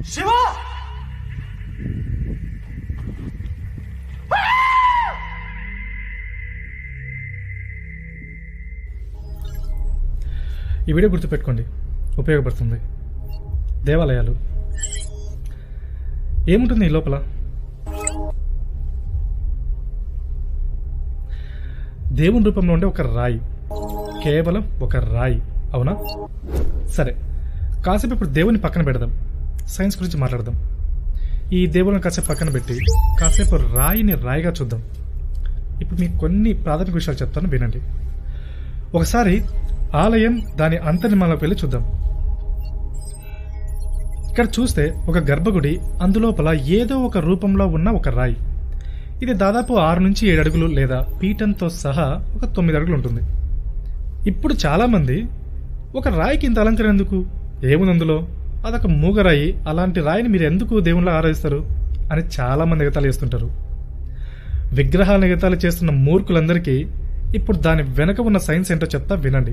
శివ ఈ వీడియో గుర్తుపెట్టుకోండి ఉపయోగపడుతుంది దేవాలయాలు ఏముంటుంది ఈ లోపల దేవుని రూపంలో ఉండే ఒక రాయి కేవలం ఒక రాయి అవునా సరే కాసేపు ఇప్పుడు దేవుని పక్కన పెడదాం సైన్స్ గురించి మాట్లాడదాం ఈ దేవుని కాసేపు పక్కన పెట్టి కాసేపు రాయిని రాయిగా చూద్దాం ఇప్పుడు మీకు కొన్ని ప్రాథమిక విషయాలు చెప్తాను వినండి ఒకసారి ఆలయం దాని అంతర్నిర్మాణంలోకి వెళ్ళి చూద్దాం ఇక్కడ చూస్తే ఒక గర్భగుడి అందులోపల ఏదో ఒక రూపంలో ఉన్న ఒక రాయి ఇది దాదాపు ఆరు నుంచి ఏడు అడుగులు లేదా పీఠంతో సహా ఒక తొమ్మిది అడుగులు ఉంటుంది ఇప్పుడు చాలా మంది ఒక రాయికి ఇంత అలంకరణ ఎందుకు ఏముంది అందులో అదొక మూగరాయి అలాంటి రాయిని మీరు ఎందుకు దేవుళ్ళ ఆరాధిస్తారు అని చాలా మంది ఎగతాలు చేస్తుంటారు విగ్రహాలను ఎగతాళి చేస్తున్న మూర్ఖులందరికీ ఇప్పుడు దాని వెనక ఉన్న సైన్స్ ఏంటో చెప్తా వినండి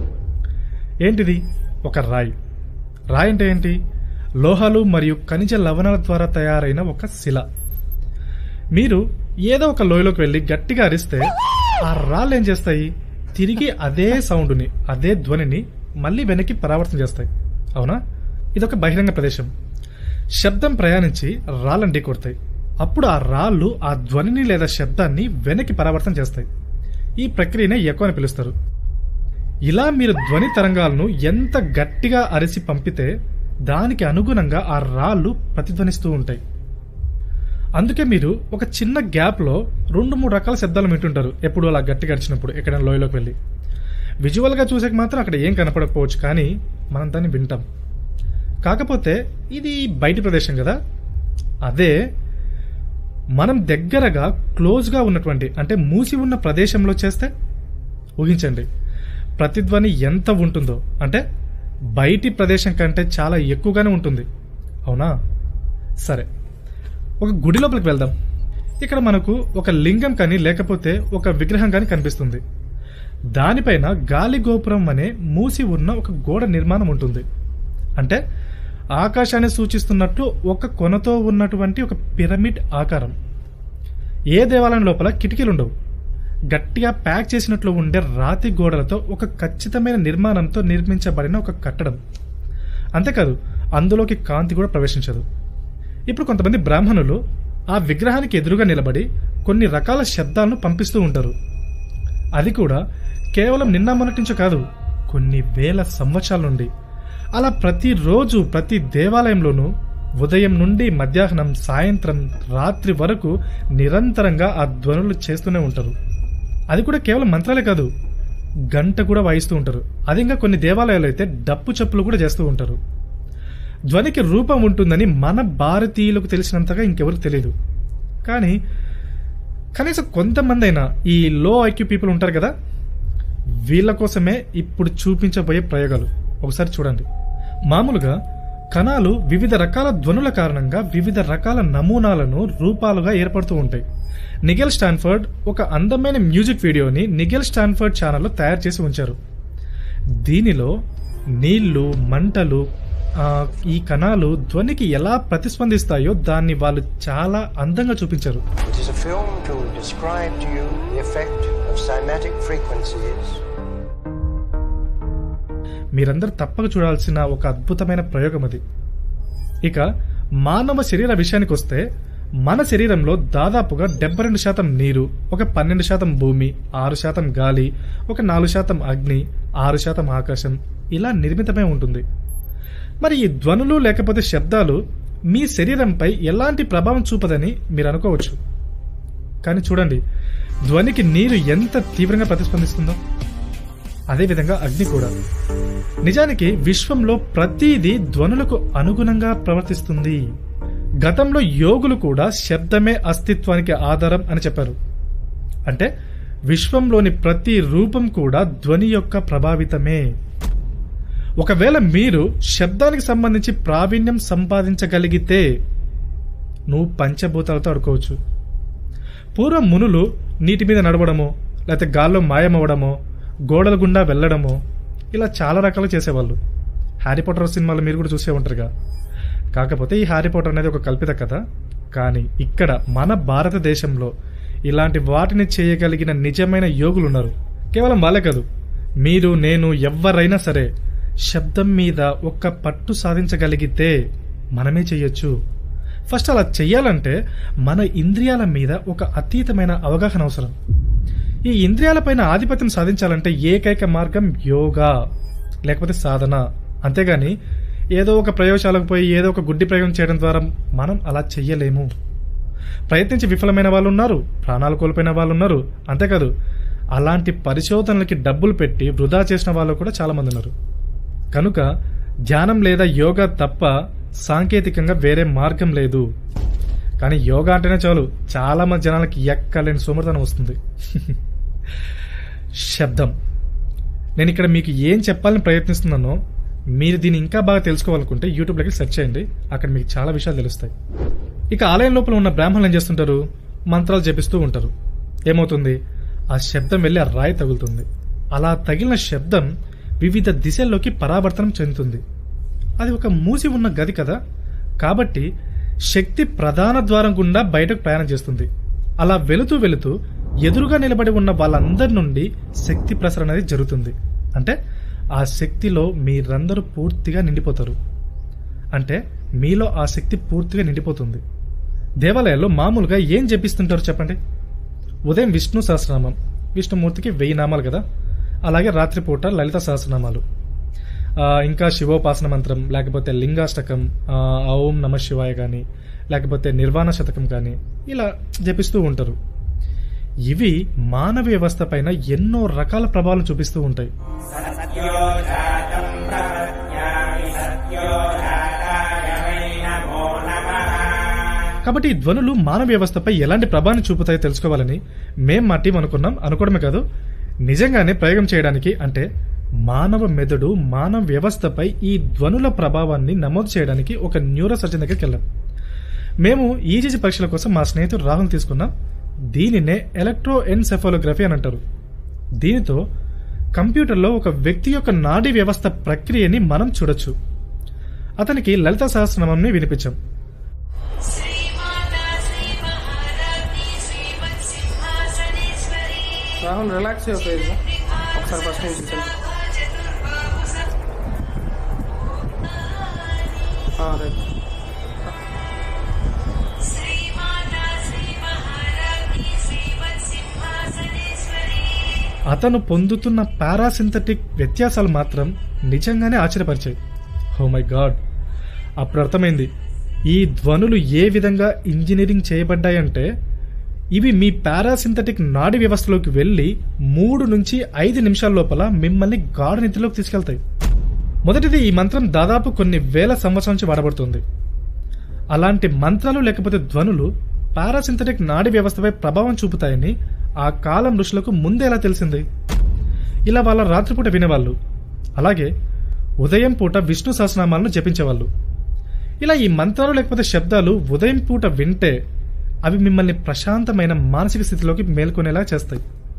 ఏంటిది ఒక రాయి రాయి అంటే ఏంటి లోహాలు మరియు ఖనిజ లవణాల ద్వారా తయారైన ఒక శిల మీరు ఏదో ఒక లోయలోకి వెళ్ళి గట్టిగా అరిస్తే ఆ రాళ్ళు ఏం చేస్తాయి తిరిగి అదే సౌండ్ని అదే ధ్వనిని మళ్ళీ వెనక్కి పరావర్తన చేస్తాయి అవునా ఇదొక బహిరంగ ప్రదేశం శబ్దం ప్రయాణించి రాళ్ళని ఢీకొడతాయి అప్పుడు ఆ రాళ్ళు ఆ ధ్వనిని లేదా శబ్దాన్ని వెనక్కి పరావర్తన చేస్తాయి ఈ ప్రక్రియనే ఎకో అని పిలుస్తారు ఇలా మీరు ధ్వని తరంగాలను ఎంత గట్టిగా అరిసి పంపితే దానికి అనుగుణంగా ఆ రాళ్ళు ప్రతిధ్వనిస్తూ ఉంటాయి అందుకే మీరు ఒక చిన్న గ్యాప్లో రెండు మూడు రకాల శబ్దాలు వింటుంటారు ఎప్పుడు అలా గట్టిగా అరిచినప్పుడు ఎక్కడైనా లోయలోకి వెళ్ళి విజువల్గా చూసేక మాత్రం అక్కడ ఏం కనపడకపోవచ్చు కానీ మనం దాన్ని వింటాం కాకపోతే ఇది బయటి ప్రదేశం కదా అదే మనం దగ్గరగా క్లోజ్గా ఉన్నటువంటి అంటే మూసి ఉన్న ప్రదేశంలో చేస్తే ఊహించండి ప్రతిధ్వని ఎంత ఉంటుందో అంటే బయటి ప్రదేశం కంటే చాలా ఎక్కువగానే ఉంటుంది అవునా సరే ఒక గుడి లోపలికి వెళ్దాం ఇక్కడ మనకు ఒక లింగం కానీ లేకపోతే ఒక విగ్రహం కానీ కనిపిస్తుంది దానిపైన గాలి గోపురం అనే మూసి ఉన్న ఒక గోడ నిర్మాణం ఉంటుంది అంటే ఆకాశాన్ని సూచిస్తున్నట్లు ఒక కొనతో ఉన్నటువంటి ఒక పిరమిడ్ ఆకారం ఏ దేవాలయం లోపల కిటికీలు ఉండవు గట్టిగా ప్యాక్ చేసినట్లు ఉండే రాతి గోడలతో ఒక ఖచ్చితమైన నిర్మాణంతో నిర్మించబడిన ఒక కట్టడం అంతేకాదు అందులోకి కాంతి కూడా ప్రవేశించదు ఇప్పుడు కొంతమంది బ్రాహ్మణులు ఆ విగ్రహానికి ఎదురుగా నిలబడి కొన్ని రకాల శబ్దాలను పంపిస్తూ ఉంటారు అది కూడా కేవలం నిన్న మొన్నటి నుంచో కాదు కొన్ని వేల సంవత్సరాల నుండి అలా ప్రతిరోజు ప్రతి దేవాలయంలోనూ ఉదయం నుండి మధ్యాహ్నం సాయంత్రం రాత్రి వరకు నిరంతరంగా ఆ ధ్వనులు చేస్తూనే ఉంటారు అది కూడా కేవలం మంత్రాలే కాదు గంట కూడా వాయిస్తూ ఉంటారు అది ఇంకా కొన్ని దేవాలయాలు అయితే డప్పు చప్పులు కూడా చేస్తూ ఉంటారు ధ్వనికి రూపం ఉంటుందని మన భారతీయులకు తెలిసినంతగా ఇంకెవరికి తెలియదు కానీ కనీసం కొంతమంది అయినా ఈ లో ఐక్యూ పీపుల్ ఉంటారు కదా వీళ్ళ కోసమే ఇప్పుడు చూపించబోయే ప్రయోగాలు ఒకసారి చూడండి మామూలుగా కణాలు వివిధ రకాల ధ్వనుల కారణంగా వివిధ రకాల నమూనాలను రూపాలుగా ఏర్పడుతూ ఉంటాయి నిగెల్ స్టాన్ఫర్డ్ ఒక అందమైన మ్యూజిక్ వీడియోని నిగెల్ స్టాన్ఫర్డ్ ఛానల్లో తయారు చేసి ఉంచారు దీనిలో నీళ్లు మంటలు ఆ, ఈ కణాలు ధ్వనికి ఎలా ప్రతిస్పందిస్తాయో దాన్ని వాళ్ళు చాలా అందంగా చూపించారు It is a film to describe to you the effect of cymatic frequencies మీరందరూ తప్పక చూడాల్సిన ఒక అద్భుతమైన ప్రయోగం అది ఇక మానవ శరీర విషయానికి వస్తే మన శరీరంలో దాదాపుగా డెబ్బై రెండు శాతం నీరు ఒక పన్నెండు శాతం భూమి ఆరు శాతం గాలి ఒక నాలుగు శాతం అగ్ని ఆరు శాతం ఆకాశం ఇలా నిర్మితమై ఉంటుంది మరి ఈ ధ్వనులు లేకపోతే శబ్దాలు మీ శరీరంపై ఎలాంటి ప్రభావం చూపదని మీరు అనుకోవచ్చు కానీ చూడండి ధ్వనికి నీరు ఎంత తీవ్రంగా ప్రతిస్పందిస్తుందో అదేవిధంగా అగ్ని కూడా నిజానికి విశ్వంలో ప్రతిదీ ధ్వనులకు అనుగుణంగా ప్రవర్తిస్తుంది గతంలో యోగులు కూడా శబ్దమే అస్తిత్వానికి ఆధారం అని చెప్పారు అంటే విశ్వంలోని ప్రతి రూపం కూడా ధ్వని యొక్క ప్రభావితమే ఒకవేళ మీరు శబ్దానికి సంబంధించి ప్రావీణ్యం సంపాదించగలిగితే నువ్వు పంచభూతాలతో ఆడుకోవచ్చు పూర్వం మునులు నీటి మీద నడవడమో లేకపోతే గాల్లో మాయమవ్వడమో గోడల గుండా వెళ్ళడమో ఇలా చాలా రకాలు చేసేవాళ్ళు హ్యారీ పాటర్ సినిమాలు మీరు కూడా చూసే ఉంటారుగా కాకపోతే ఈ హ్యారీ పోటర్ అనేది ఒక కల్పిత కథ కానీ ఇక్కడ మన భారతదేశంలో ఇలాంటి వాటిని చేయగలిగిన నిజమైన యోగులు ఉన్నారు కేవలం వాళ్ళే కాదు మీరు నేను ఎవరైనా సరే శబ్దం మీద ఒక్క పట్టు సాధించగలిగితే మనమే చెయ్యొచ్చు ఫస్ట్ అలా చెయ్యాలంటే మన ఇంద్రియాల మీద ఒక అతీతమైన అవగాహన అవసరం ఈ ఇంద్రియాలపైన ఆధిపత్యం సాధించాలంటే ఏకైక మార్గం యోగా లేకపోతే సాధన అంతేగాని ఏదో ఒక ప్రయోగశాలకు పోయి ఏదో ఒక గుడ్డి ప్రయోగం చేయడం ద్వారా మనం అలా చెయ్యలేము ప్రయత్నించి విఫలమైన వాళ్ళు ఉన్నారు ప్రాణాలు కోల్పోయిన వాళ్ళు ఉన్నారు అంతేకాదు అలాంటి పరిశోధనలకి డబ్బులు పెట్టి వృధా చేసిన వాళ్ళు కూడా చాలా మంది ఉన్నారు కనుక ధ్యానం లేదా యోగా తప్ప సాంకేతికంగా వేరే మార్గం లేదు కానీ యోగా అంటేనే చాలు చాలా మంది జనాలకి ఎక్కలేని సోమర్థనం వస్తుంది శబ్దం నేను ఇక్కడ మీకు ఏం చెప్పాలని ప్రయత్నిస్తున్నానో మీరు దీన్ని ఇంకా బాగా తెలుసుకోవాలనుకుంటే యూట్యూబ్లోకి సెర్చ్ చేయండి అక్కడ మీకు చాలా విషయాలు తెలుస్తాయి ఇక ఆలయం లోపల ఉన్న బ్రాహ్మణులు ఏం చేస్తుంటారు మంత్రాలు జపిస్తూ ఉంటారు ఏమవుతుంది ఆ శబ్దం వెళ్ళి ఆ రాయి తగులుతుంది అలా తగిలిన శబ్దం వివిధ దిశల్లోకి పరావర్తనం చెందుతుంది అది ఒక మూసి ఉన్న గది కదా కాబట్టి శక్తి ప్రధాన ద్వారం గుండా బయటకు ప్రయాణం చేస్తుంది అలా వెళుతూ వెళుతూ ఎదురుగా నిలబడి ఉన్న వాళ్ళందరి నుండి శక్తి ప్రసరణ అనేది జరుగుతుంది అంటే ఆ శక్తిలో మీరందరూ పూర్తిగా నిండిపోతారు అంటే మీలో ఆ శక్తి పూర్తిగా నిండిపోతుంది దేవాలయాల్లో మామూలుగా ఏం జపిస్తుంటారు చెప్పండి ఉదయం విష్ణు సహస్రనామం విష్ణుమూర్తికి వెయ్యి నామాలు కదా అలాగే రాత్రిపూట లలిత సహస్రనామాలు ఆ, ఇంకా శివోపాసన మంత్రం లేకపోతే లింగాష్టకం ఆ, ఓం నమ శివాయ కానీ లేకపోతే నిర్వాణ శతకం కానీ ఇలా జపిస్తూ ఉంటారు ఇవి మానవ వ్యవస్థ పైన ఎన్నో రకాల ప్రభావాలు చూపిస్తూ ఉంటాయి కాబట్టి ఈ ధ్వనులు మానవ వ్యవస్థపై ఎలాంటి ప్రభావాన్ని చూపుతాయో తెలుసుకోవాలని మేం మా టీం అనుకున్నాం అనుకోవడమే కాదు నిజంగానే ప్రయోగం చేయడానికి అంటే మానవ మెదడు మానవ వ్యవస్థపై ఈ ధ్వనుల ప్రభావాన్ని నమోదు చేయడానికి ఒక న్యూరో సర్జన్ దగ్గరికి వెళ్ళాం మేము ఈజీజీ పరీక్షల కోసం మా స్నేహితుడు రాహుల్ తీసుకున్నాం దీనినే ఎలక్ట్రో ఎన్సెఫాలోగ్రఫీ అని అంటారు దీనితో కంప్యూటర్లో ఒక వ్యక్తి యొక్క నాడీ వ్యవస్థ ప్రక్రియని మనం చూడొచ్చు అతనికి లలిత సహస్రనామంని వినిపించాం श्रीमाता श्रीमहाराज्ञी श्रीमत्सिंहासनेश्वरी రాహుల్ రిలాక్స్ అయ్యే ఫేజ్ ఒకసారి ఫస్ట్ నుంచి చెప్పు. ఆ, రైట్ श्रीमाता श्रीमहाराज्ञी श्रीमत्सिंहासनेश्वरी అతను పొందుతున్న పారాసింథటిక్ వ్యత్యాసాలు మాత్రం నిజంగానే ఆశ్చర్యపరిచాయి హో మై గాడ్ అప్పుడు అర్థమైంది ఈ ధ్వనులు ఏ విధంగా ఇంజనీరింగ్ చేయబడ్డాయంటే ఇవి మీ పారాసింథటిక్ నాడి వ్యవస్థలోకి వెళ్ళి మూడు నుంచి ఐదు నిమిషాల లోపల మిమ్మల్ని గాఢ నిద్రలోకి తీసుకెళ్తాయి మొదటిది ఈ మంత్రం దాదాపు కొన్ని వేల సంవత్సరాల నుంచి వాడబడుతుంది అలాంటి మంత్రాలు లేకపోతే ధ్వనులు పారాసింథటిక్ నాడి వ్యవస్థపై ప్రభావం చూపుతాయని ఆ కాలం ఋషులకు ముందే ఎలా తెలిసింది ఇలా వాళ్ళ రాత్రిపూట వినేవాళ్ళు అలాగే ఉదయం పూట విష్ణు సహస్రనామాలను జపించేవాళ్ళు ఇలా ఈ మంత్రాలు లేకపోతే శబ్దాలు ఉదయం పూట వింటే అవి మిమ్మల్ని ప్రశాంతమైన మానసిక స్థితిలోకి మేల్కొనేలా చేస్తాయి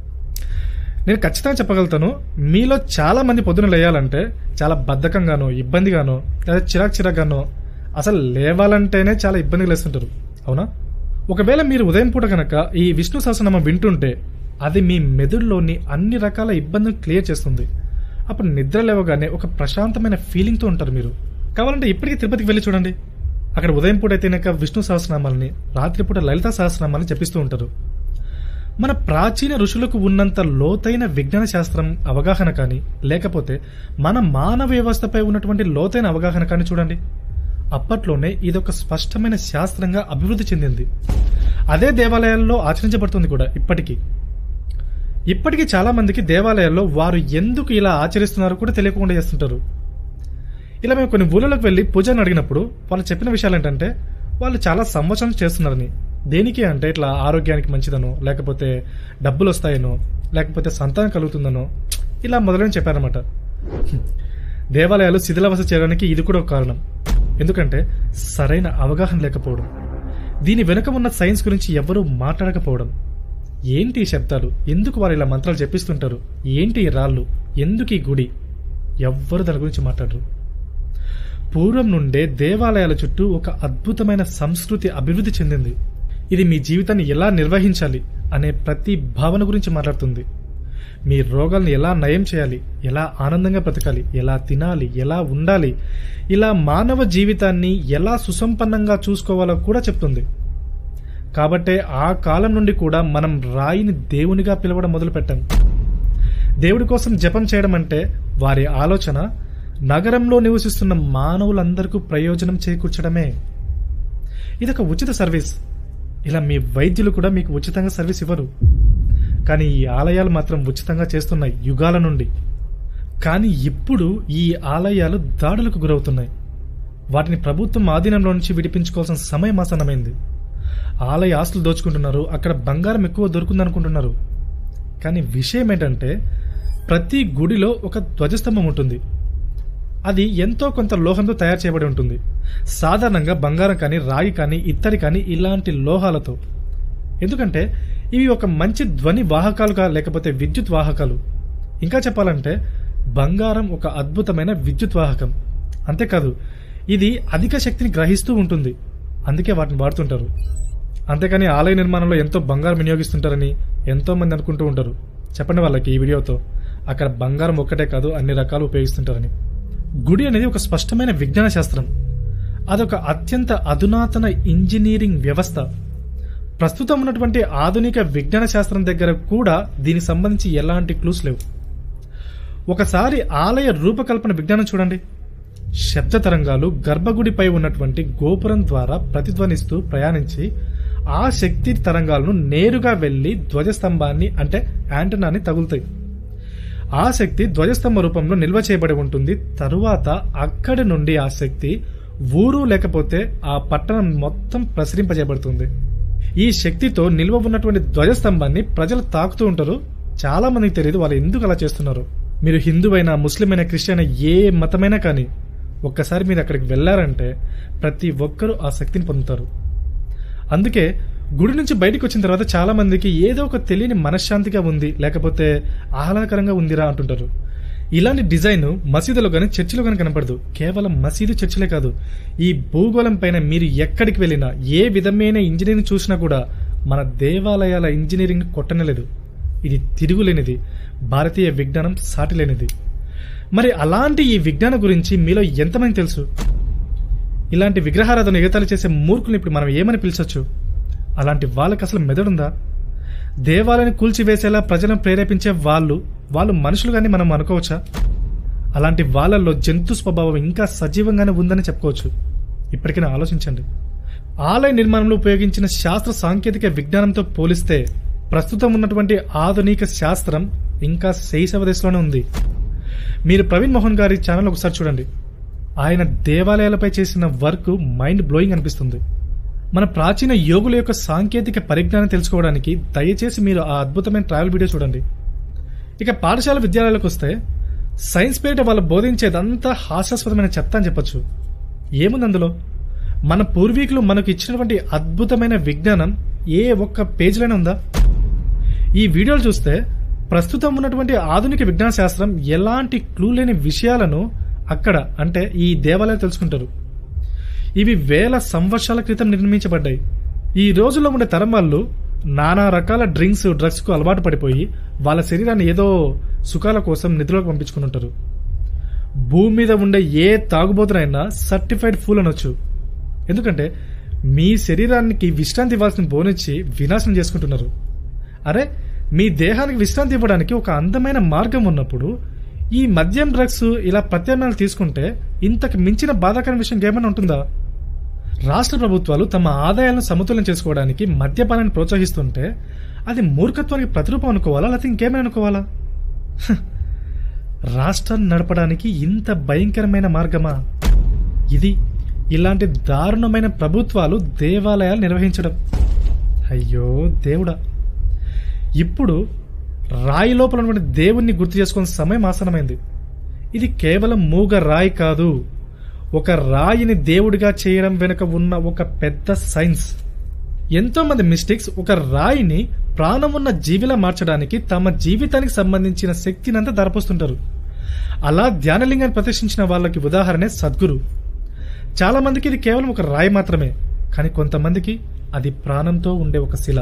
నేను ఖచ్చితంగా చెప్పగలుగుతాను మీలో చాలా మంది పొద్దున లేయాలంటే చాలా బద్ధకంగానో ఇబ్బందిగానో లేదా చిరాక్ చిరాక్గానో అసలు లేవాలంటేనే చాలా ఇబ్బందిగా లేస్తుంటారు అవునా ఒకవేళ మీరు ఉదయం పూట కనుక ఈ విష్ణు సహస్రనామం వింటుంటే అది మీ మెదడులోని అన్ని రకాల ఇబ్బందులు క్లియర్ చేస్తుంది అప్పుడు నిద్ర లేవగానే ఒక ప్రశాంతమైన ఫీలింగ్తో ఉంటారు మీరు కావాలంటే ఇప్పటికీ తిరుపతికి వెళ్ళి చూడండి అక్కడ ఉదయం పూట అయితే కనుక విష్ణు సహస్రనామాలని రాత్రిపూట లలిత సహస్రనామాలని జపిస్తూ ఉంటారు మన ప్రాచీన ఋషులకు ఉన్నంత లోతైన విజ్ఞాన శాస్త్రం అవగాహన కానీ లేకపోతే మన మానవ వ్యవస్థపై ఉన్నటువంటి లోతైన అవగాహన కానీ చూడండి అప్పట్లోనే ఇదొక స్పష్టమైన శాస్త్రంగా అభివృద్ధి చెందింది అదే దేవాలయాల్లో ఆచరించబడుతుంది కూడా ఇప్పటికీ ఇప్పటికీ చాలా మందికి దేవాలయాల్లో వారు ఎందుకు ఇలా ఆచరిస్తున్నారో కూడా తెలియకుండా చేస్తుంటారు ఇలా మేము కొన్ని ఊళ్ళలోకి వెళ్ళి పూజని అడిగినప్పుడు వాళ్ళు చెప్పిన విషయాలు ఏంటంటే వాళ్ళు చాలా సంవత్సరం చేస్తున్నారని దేనికి అంటే ఇట్లా ఆరోగ్యానికి మంచిదనో లేకపోతే డబ్బులు వస్తాయనో లేకపోతే సంతానం కలుగుతుందనో ఇలా మొదలైన చెప్పారనమాట దేవాలయాలు శిథిలావస్థ చేయడానికి ఇది కూడా ఒక కారణం ఎందుకంటే సరైన అవగాహన లేకపోవడం దీని వెనుక ఉన్న సైన్స్ గురించి ఎవ్వరూ మాట్లాడకపోవడం ఏంటి ఈ శబ్దాలు ఎందుకు వారు ఇలా మంత్రాలు చెప్పిస్తుంటారు ఏంటి ఈ రాళ్ళు ఎందుకు ఈ గుడి ఎవ్వరు దాని గురించి మాట్లాడరు పూర్వం నుండే దేవాలయాల చుట్టూ ఒక అద్భుతమైన సంస్కృతి అభివృద్ధి చెందింది ఇది మీ జీవితాన్ని ఎలా నిర్వహించాలి అనే ప్రతి భావన గురించి మాట్లాడుతుంది మీ రోగాల్ని ఎలా నయం చేయాలి ఎలా ఆనందంగా బ్రతకాలి ఎలా తినాలి ఎలా ఉండాలి ఇలా మానవ జీవితాన్ని ఎలా సుసంపన్నంగా చూసుకోవాలో కూడా చెప్తుంది కాబట్టే ఆ కాలం నుండి కూడా మనం రాయిని దేవునిగా పిలవడం మొదలుపెట్టాం దేవుడి కోసం జపం చేయడం అంటే వారి ఆలోచన నగరంలో నివసిస్తున్న మానవులందరికీ ప్రయోజనం చేకూర్చడమే ఇదొక ఉచిత సర్వీస్ ఇలా మీ వైద్యులు కూడా మీకు ఉచితంగా సర్వీస్ ఇవ్వరు కానీ ఈ ఆలయాలు మాత్రం ఉచితంగా చేస్తున్నాయి యుగాల నుండి కానీ ఇప్పుడు ఈ ఆలయాలు దాడులకు గురవుతున్నాయి వాటిని ప్రభుత్వం ఆధీనంలో నుంచి విడిపించుకోవాల్సిన సమయం ఆసన్నమైంది ఆలయ ఆస్తులు దోచుకుంటున్నారు అక్కడ బంగారం ఎక్కువ దొరుకుతుందనుకుంటున్నారు కానీ విషయం ఏంటంటే ప్రతి గుడిలో ఒక ధ్వజస్తంభం ఉంటుంది అది ఎంతో కొంత లోహంతో తయారు చేయబడి ఉంటుంది సాధారణంగా బంగారం కానీ రాగి కానీ ఇత్తడి కానీ ఇలాంటి లోహాలతో ఎందుకంటే ఇవి ఒక మంచి ధ్వని వాహకాలుగా లేకపోతే విద్యుత్ వాహకాలు ఇంకా చెప్పాలంటే బంగారం ఒక అద్భుతమైన విద్యుత్ వాహకం అంతేకాదు ఇది అధిక శక్తిని గ్రహిస్తూ ఉంటుంది అందుకే వాటిని వాడుతుంటారు అంతేకాని ఆలయ నిర్మాణంలో ఎంతో బంగారం వినియోగిస్తుంటారని ఎంతో మంది అనుకుంటూ ఉంటారు చెప్పండి వాళ్ళకి ఈ వీడియోతో అక్కడ బంగారం ఒక్కటే కాదు అన్ని రకాలు ఉపయోగిస్తుంటారని గుడి అనేది ఒక స్పష్టమైన విజ్ఞాన శాస్త్రం అదొక అత్యంత అధునాతన ఇంజనీరింగ్ వ్యవస్థ ప్రస్తుతం ఉన్నటువంటి ఆధునిక విజ్ఞాన శాస్త్రం దగ్గర కూడా దీనికి సంబంధించి ఎలాంటి క్లూస్ లేవు ఒకసారి ఆలయ రూపకల్పన విజ్ఞానం చూడండి శబ్ద తరంగాలు గర్భగుడిపై ఉన్నటువంటి గోపురం ద్వారా ప్రతిధ్వనిస్తూ ప్రయాణించి ఆ శక్తి తరంగాలను నేరుగా వెళ్లి ధ్వజస్తంభాన్ని అంటే యాంటనాని తగులుతాయి ఆ శక్తి ధ్వజస్తంభ రూపంలో నిల్వ చేయబడి ఉంటుంది తరువాత అక్కడి నుండి ఆ శక్తి ఊరు లేకపోతే ఆ పట్టణం మొత్తం ప్రసరింపజేయబడుతుంది ఈ శక్తితో నిల్వ ఉన్నటువంటి ధ్వజస్తంభాన్ని ప్రజలు తాకుతూ ఉంటారు చాలా మందికి తెలియదు వాళ్ళు ఎందుకు అలా చేస్తున్నారు మీరు హిందువైనా ముస్లిం అయినా క్రిస్టియన్ అయినా ఏ మతమైనా కానీ ఒక్కసారి మీరు అక్కడికి వెళ్ళారంటే ప్రతి ఒక్కరూ ఆ శక్తిని పొందుతారు అందుకే గుడి నుంచి బయటకు వచ్చిన తర్వాత చాలా మందికి ఏదో ఒక తెలియని మనశ్శాంతిగా ఉంది లేకపోతే ఆహ్లాదకరంగా ఉందిరా అంటుంటారు ఇలాంటి డిజైన్ మసీదులో కానీ చర్చిలో కానీ కనపడదు కేవలం మసీదు చర్చిలే కాదు ఈ భూగోళం పైన మీరు ఎక్కడికి వెళ్ళినా ఏ విధమైన ఇంజనీరింగ్ చూసినా కూడా మన దేవాలయాల ఇంజనీరింగ్ కొట్టనలేదు ఇది తిరుగులేనిది భారతీయ విజ్ఞానం సాటిలేనిది మరి అలాంటి ఈ విజ్ఞానం గురించి మీలో ఎంతమంది తెలుసు ఇలాంటి విగ్రహారాధన ఎగతాళి చేసే మూర్ఖుల్ని ఇప్పుడు మనం ఏమని పిలిచొచ్చు అలాంటి వాళ్ళకి అసలు మెదడుందా దేవాలయాన్ని కూల్చివేసేలా ప్రజలను ప్రేరేపించే వాళ్ళు వాళ్ళు మనుషులుగానే మనం అనుకోవచ్చా అలాంటి వాళ్ళల్లో జంతు స్వభావం ఇంకా సజీవంగానే ఉందని చెప్పుకోవచ్చు ఇప్పటికైనా ఆలోచించండి ఆలయ నిర్మాణంలో ఉపయోగించిన శాస్త్ర సాంకేతిక విజ్ఞానంతో పోలిస్తే ప్రస్తుతం ఉన్నటువంటి ఆధునిక శాస్త్రం ఇంకా శైశవ దశలోనే ఉంది మీరు ప్రవీణ్ మోహన్ గారి ఛానల్ ఒకసారి చూడండి ఆయన దేవాలయాలపై చేసిన వర్క్ మైండ్ బ్లోయింగ్ అనిపిస్తుంది మన ప్రాచీన యోగుల యొక్క సాంకేతిక పరిజ్ఞానం తెలుసుకోవడానికి దయచేసి మీరు ఆ అద్భుతమైన ట్రావెల్ వీడియో చూడండి ఇక పాఠశాల విద్యాలయాలకు వస్తే సైన్స్ పేరిట వాళ్ళు బోధించేదంతా హాస్యాస్పదమైన చెత్త అని చెప్పొచ్చు ఏముంది అందులో మన పూర్వీకులు మనకు ఇచ్చినటువంటి అద్భుతమైన విజ్ఞానం ఏ ఒక్క పేజీలోనే ఉందా ఈ వీడియోలు చూస్తే ప్రస్తుతం ఉన్నటువంటి ఆధునిక విజ్ఞాన శాస్త్రం ఎలాంటి క్లూ లేని విషయాలను అక్కడ అంటే ఈ దేవాలయాలు తెలుసుకుంటారు ఇవి వేల సంవత్సరాల క్రితం నిర్మించబడ్డాయి ఈ రోజుల్లో ఉండే తరం వాళ్ళు నానా రకాల డ్రింక్స్ డ్రగ్స్ కు అలవాటు పడిపోయి వాళ్ళ శరీరాన్ని ఏదో సుఖాల కోసం నిధులకు పంపించుకుని ఉంటారు భూమి మీద ఉండే ఏ తాగుబోతునైనా సర్టిఫైడ్ ఫూల్ అనొచ్చు ఎందుకంటే మీ శరీరానికి విశ్రాంతి ఇవ్వాల్సిన బోనిచ్చి వినాశనం చేసుకుంటున్నారు అరే మీ దేహానికి విశ్రాంతి ఇవ్వడానికి ఒక అందమైన మార్గం ఉన్నప్పుడు ఈ మద్యం డ్రగ్స్ ఇలా ప్రత్యామ్నాయాలు తీసుకుంటే ఇంతకు మించిన బాధాకరమైన విషయం ఏమైనా ఉంటుందా రాష్ట్ర ప్రభుత్వాలు తమ ఆదాయాలను సమతుల్యం చేసుకోవడానికి మద్యపానాన్ని ప్రోత్సహిస్తుంటే అది మూర్ఖత్వానికి ప్రతిరూపం అనుకోవాలా లేకపోతే ఇంకేమైనా అనుకోవాలా హ్. రాష్ట్రాన్ని నడపడానికి ఇంత భయంకరమైన మార్గమా ఇది ఇలాంటి దారుణమైన ప్రభుత్వాలు దేవాలయాలు నిర్వహించడం అయ్యో దేవుడా ఇప్పుడు రాయి లోపల ఉన్నటువంటి దేవుణ్ణి గుర్తు చేసుకునే సమయం ఆసనమైంది ఇది కేవలం మూగ రాయి కాదు ఒక రాయిని దేవుడిగా చేయడం వెనుక ఉన్న ఒక పెద్ద సైన్స్ ఎంతో మంది మిస్టిక్స్ ఒక రాయిని ప్రాణం ఉన్న జీవిలా మార్చడానికి తమ జీవితానికి సంబంధించిన శక్తినంతా ధరపోస్తుంటారు అలా ధ్యానలింగాన్ని ప్రదర్శించిన వాళ్ళకి ఉదాహరణే సద్గురు చాలా మందికి ఇది కేవలం ఒక రాయి మాత్రమే కానీ కొంతమందికి అది ప్రాణంతో ఉండే ఒక శిల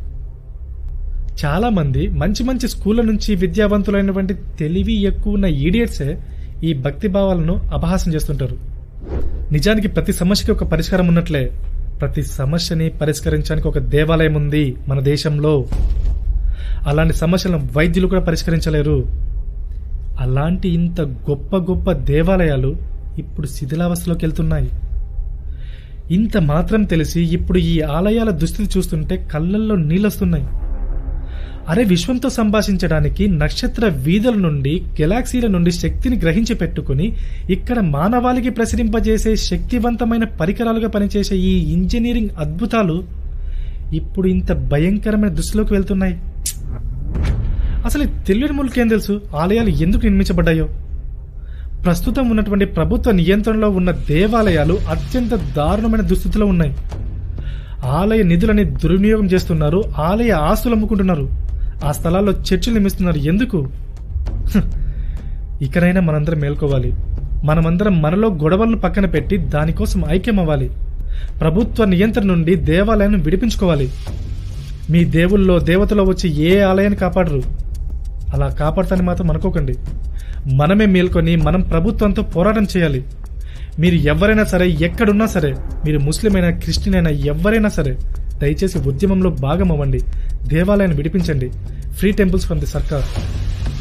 చాలా మంది మంచి మంచి స్కూళ్ళ నుంచి విద్యావంతులైనటువంటి తెలివి ఎక్కువ ఉన్న ఈడియట్సే ఈ భక్తి భావాలను అపహాసం చేస్తుంటారు నిజానికి ప్రతి సమస్యకి ఒక పరిష్కారం ఉన్నట్లే ప్రతి సమస్యని పరిష్కరించడానికి ఒక దేవాలయం ఉంది మన దేశంలో అలాంటి సమస్యలను వైద్యులు కూడా పరిష్కరించలేరు అలాంటి ఇంత గొప్ప గొప్ప దేవాలయాలు ఇప్పుడు శిథిలావస్థలోకి వెళ్తున్నాయి ఇంత మాత్రం తెలిసి ఇప్పుడు ఈ ఆలయాల దుస్థితి చూస్తుంటే కళ్ళల్లో నీళ్ళొస్తున్నాయి అరే విశ్వంతో సంభాషించడానికి నక్షత్ర వీధుల నుండి గెలాక్సీల నుండి శక్తిని గ్రహించి పెట్టుకుని ఇక్కడ మానవాళికి ప్రసరింపజేసే శక్తివంతమైన పరికరాలుగా పనిచేసే ఈ ఇంజనీరింగ్ అద్భుతాలు ఇప్పుడు ఇంత భయంకరమైన దృష్టిలోకి వెళ్తున్నాయి అసలు ఈ తెలియని ముళ్ళకేం తెలుసు ఆలయాలు ఎందుకు నిర్మించబడ్డాయో ప్రస్తుతం ఉన్నటువంటి ప్రభుత్వ నియంత్రణలో ఉన్న దేవాలయాలు అత్యంత దారుణమైన దుస్థితిలో ఉన్నాయి ఆలయ నిధులని దుర్వినియోగం చేస్తున్నారు ఆలయ ఆస్తులు అమ్ముకుంటున్నారు ఆ స్థలాల్లో చర్చిలు నిర్మిస్తున్నారు ఎందుకు హ్. ఇకనైనా మనందరం మేల్కోవాలి మనమందరం మనలో గొడవలను పక్కన పెట్టి దానికోసం ఐక్యం అవ్వాలి ప్రభుత్వ నియంత్రణ నుండి దేవాలయాన్ని విడిపించుకోవాలి మీ దేవుల్లో దేవతలో వచ్చి ఏ ఆలయాన్ని కాపాడరు అలా కాపాడతాని మాత్రం అనుకోకండి మనమే మేల్కొని మనం ప్రభుత్వంతో పోరాటం చేయాలి మీరు ఎవరైనా సరే ఎక్కడున్నా సరే మీరు ముస్లిం అయినా క్రిస్టియన్ అయినా ఎవరైనా సరే దయచేసి ఉద్యమంలో భాగం అవ్వండి దేవాలయాన్ని విడిపించండి ఫ్రీ టెంపుల్స్ ఫ్రమ్ ది సర్కార్